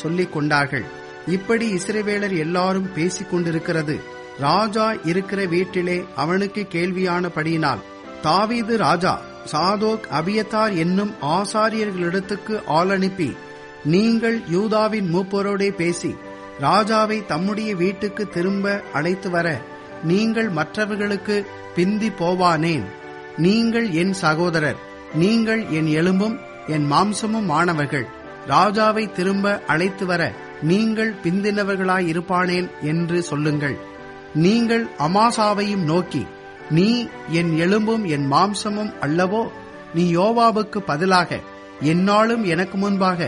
சொல்லிக் கொண்டார்கள் இப்படி இஸ்ரவேலர் எல்லாரும் பேசிக் கொண்டிருக்கிறது ராஜா இருக்கிற வீட்டிலே அவனுக்கு கேள்வியானபடியினால் தாவீது ராஜா சாதோக் அபியத்தார் என்னும் ஆசாரியர்களிடத்துக்கு ஆள் அனுப்பி நீங்கள் யூதாவின் மூப்பரோடே பேசி ராஜாவை தம்முடைய வீட்டுக்கு திரும்ப அழைத்து வர நீங்கள் மற்றவர்களுக்கு பிந்தி போவானேன் நீங்கள் என் சகோதரர் நீங்கள் என் எலும்பும் என் மாம்சமும் ஆனவர்கள் ராஜாவை திரும்ப அழைத்து வர நீங்கள் பிந்தினவர்களாயிருப்பானேன் என்று சொல்லுங்கள் நீங்கள் அமாசாவையும் நோக்கி நீ என் எலும்பும் என் மாம்சமும் அல்லவோ நீ யோவாவுக்கு பதிலாக என்னாலும் எனக்கு முன்பாக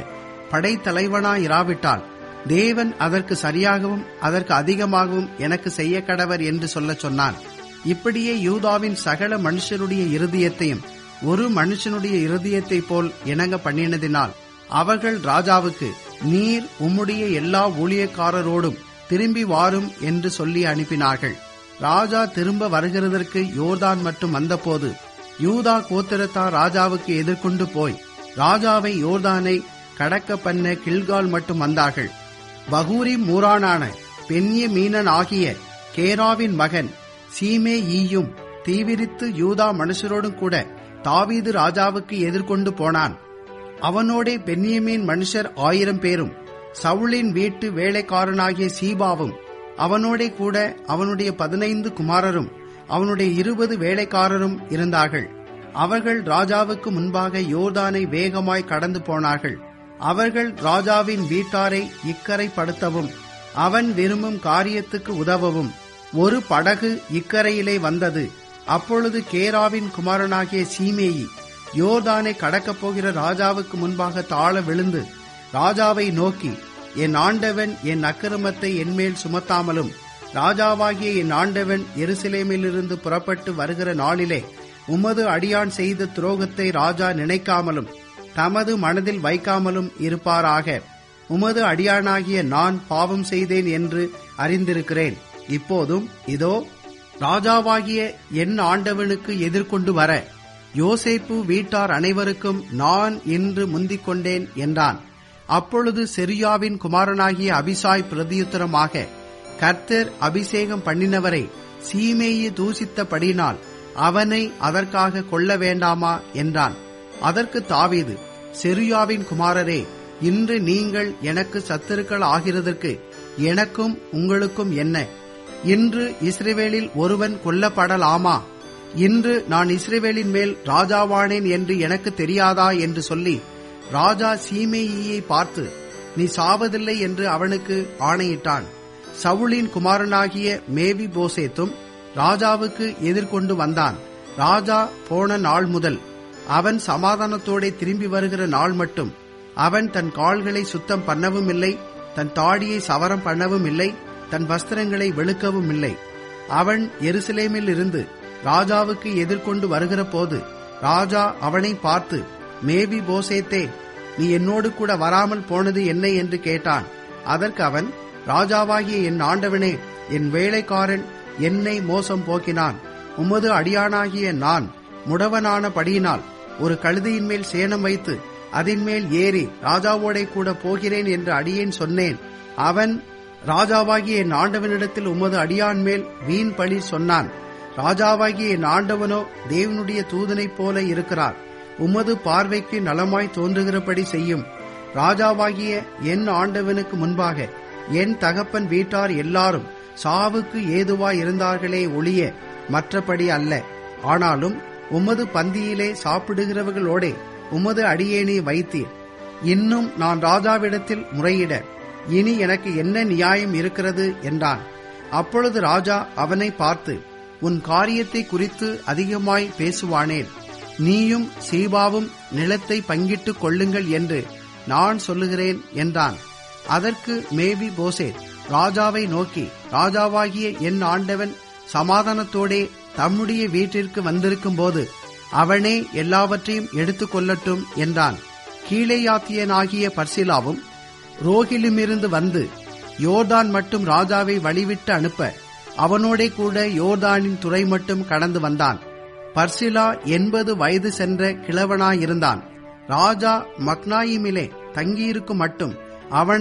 படைத்தலைவனாயிராவிட்டால் தேவன் அதற்கு சரியாகவும் அதற்கு அதிகமாகவும் எனக்கு செய்ய கடவர் என்று சொல்லச் சொன்னான் இப்படியே யூதாவின் சகல மனுஷருடைய இருதயத்தையும் ஒரு மனுஷனுடைய இருதயத்தை போல் இணங்க பண்ணினதினால் அவர்கள் ராஜாவுக்கு நீர் உம்முடைய எல்லா ஊழியக்காரரோடும் திரும்பி வாரும் என்று சொல்லி அனுப்பினார்கள் ராஜா திரும்ப வருகிறதற்கு யோர்தான் மட்டும் வந்தபோது யூதா கோத்திரத்தார் ராஜாவுக்கு எதிர்கொண்டு போய் ராஜாவை யோர்தானை கடக்க பண்ண கில்கால் மட்டும் வந்தார்கள் பகூரி மூரானான பெண்ய மீனன் ஆகிய கேராவின் மகன் சீமே ஈயும் தீவிரித்து யூதா மனுஷரோடும் கூட தாவீது ராஜாவுக்கு எதிர்கொண்டு போனான் அவனோடே பென்யமீன் மனுஷர் ஆயிரம் பேரும் சவுளின் வீட்டு வேலைக்காரனாகிய சீபாவும் அவனோடே கூட அவனுடைய பதினைந்து குமாரரும் அவனுடைய இருபது வேலைக்காரரும் இருந்தார்கள் அவர்கள் ராஜாவுக்கு முன்பாக யோர்தானை வேகமாய் கடந்து போனார்கள் அவர்கள் ராஜாவின் வீட்டாரை இக்கரை படுத்தவும் அவன் விரும்பும் காரியத்துக்கு உதவவும் ஒரு படகு இக்கரையிலே வந்தது அப்பொழுது கேராவின் குமாரனாகிய சீமேயி யோர்தானை கடக்கப் போகிற ராஜாவுக்கு முன்பாக தாழ விழுந்து ராஜாவை நோக்கி என் ஆண்டவன் என் அக்கிரமத்தை என்மேல் சுமத்தாமலும் ராஜாவாகிய என் ஆண்டவன் எருசலேமிலிருந்து புறப்பட்டு வருகிற நாளிலே உமது அடியான் செய்த துரோகத்தை ராஜா நினைக்காமலும் தமது மனதில் வைக்காமலும் இருப்பாராக உமது அடியானாகிய நான் பாவம் செய்தேன் என்று அறிந்திருக்கிறேன் இப்போதும் இதோ ராஜாவாகிய என் ஆண்டவனுக்கு எதிர்கொண்டு வர யோசேப்பு வீட்டார் அனைவருக்கும் நான் இன்று முந்திக் கொண்டேன் என்றான் அப்பொழுது செரியாவின் குமாரனாகிய அபிசாய் பிரதியுத்தரமாக கர்த்தர் அபிஷேகம் பண்ணினவரை சீமேயி தூசித்தபடினால் அவனை அதற்காக கொல்ல வேண்டாமா என்றான் அதற்கு தாவீது செரியாவின் குமாரரே இன்று நீங்கள் எனக்கு சத்துருக்கள் ஆகிறதற்கு எனக்கும் உங்களுக்கும் என்ன இன்று இஸ்ரேவேலில் ஒருவன் கொல்லப்படலாமா இன்று நான் இஸ்ரேவேலின் மேல் ராஜாவானேன் என்று எனக்கு தெரியாதா என்று சொல்லி ராஜா சீமேயியை பார்த்து நீ சாவதில்லை என்று அவனுக்கு ஆணையிட்டான் சவுளின் குமாரனாகிய மேவி போசேத்தும் ராஜாவுக்கு எதிர்கொண்டு வந்தான் ராஜா போன நாள் முதல் அவன் சமாதானத்தோടെ திரும்பி வருகிற நாள் மட்டும் அவன் தன் கால்களை சுத்தம் பண்ணவும் இல்லை தன் தாடியை சவரம் பண்ணவும் இல்லை தன் வஸ்திரங்களை வெளுக்கவும் இல்லை அவன் எருசலேமில் இருந்து ராஜாவுக்கு எதிர்கொண்டு வருகிற போது ராஜா அவனை பார்த்து மேபி போசேத்தே நீ என்னோடு கூட வராமல் போனது என்ன என்று கேட்டான் அதற்கு அவன் ராஜாவாகிய என் ஆண்டவனே என் வேலைக்காரன் என்னை மோசம் போக்கினான் உமது அடியானாகிய நான் முடவனான படியினால் ஒரு கழுதையின் மேல் சேணம் வைத்து அதன் மேல் ஏறி ராஜாவோடே கூட போகிறேன் என்று அடியேன் சொன்னேன் அவன் ராஜாவாகிய என் ஆண்டவனிடத்தில் உமது அடியான் மேல் வீண் பழி சொன்னான் ராஜாவாகிய என் ஆண்டவனோ தேவனுடைய தூதனைப் போல இருக்கிறார் உமது பார்வைக்கு நலமாய் தோன்றுகிறபடி செய்யும் ராஜாவாகிய என் ஆண்டவனுக்கு முன்பாக என் தகப்பன் வீட்டார் எல்லாரும் சாவுக்கு ஏதுவாய் இருந்தார்களே ஒழிய மற்றபடி அல்ல ஆனாலும் உமது பந்தியிலே சாப்பிடுகிறவர்களோடே உமது அடியேனை வைத்தீர் இன்னும் நான் ராஜாவிடத்தில் முறையிட இனி எனக்கு என்ன நியாயம் இருக்கிறது என்றான் அப்பொழுது ராஜா அவனை பார்த்து உன் காரியத்தை குறித்து அதிகமாய் பேசுவானேன் நீயும் சீபாவும் நிலத்தை பங்கிட்டுக் கொள்ளுங்கள் என்று நான் சொல்லுகிறேன் என்றான் அதற்கு மேபி போசேத் ராஜாவை நோக்கி ராஜாவாகிய என் ஆண்டவன் சமாதானத்தோடே தம்முடைய வீட்டிற்கு வந்திருக்கும் போது அவனே எல்லாவற்றையும் எடுத்துக் கொள்ளட்டும் என்றான் கீழேயாத்தியனாகிய பர்சிலாவும் ரோகிலுமிருந்து வந்து யோர்தான் மட்டும் ராஜாவை வழிவிட்டு அனுப்ப அவனோடே கூட யோர்தானின் துறை மட்டும் கடந்து வந்தான் பர்சிலா எண்பது வயது சென்ற கிழவனாயிருந்தான் ராஜா மக்னாயிமிலே தங்கியிருக்கும் மட்டும் அவனை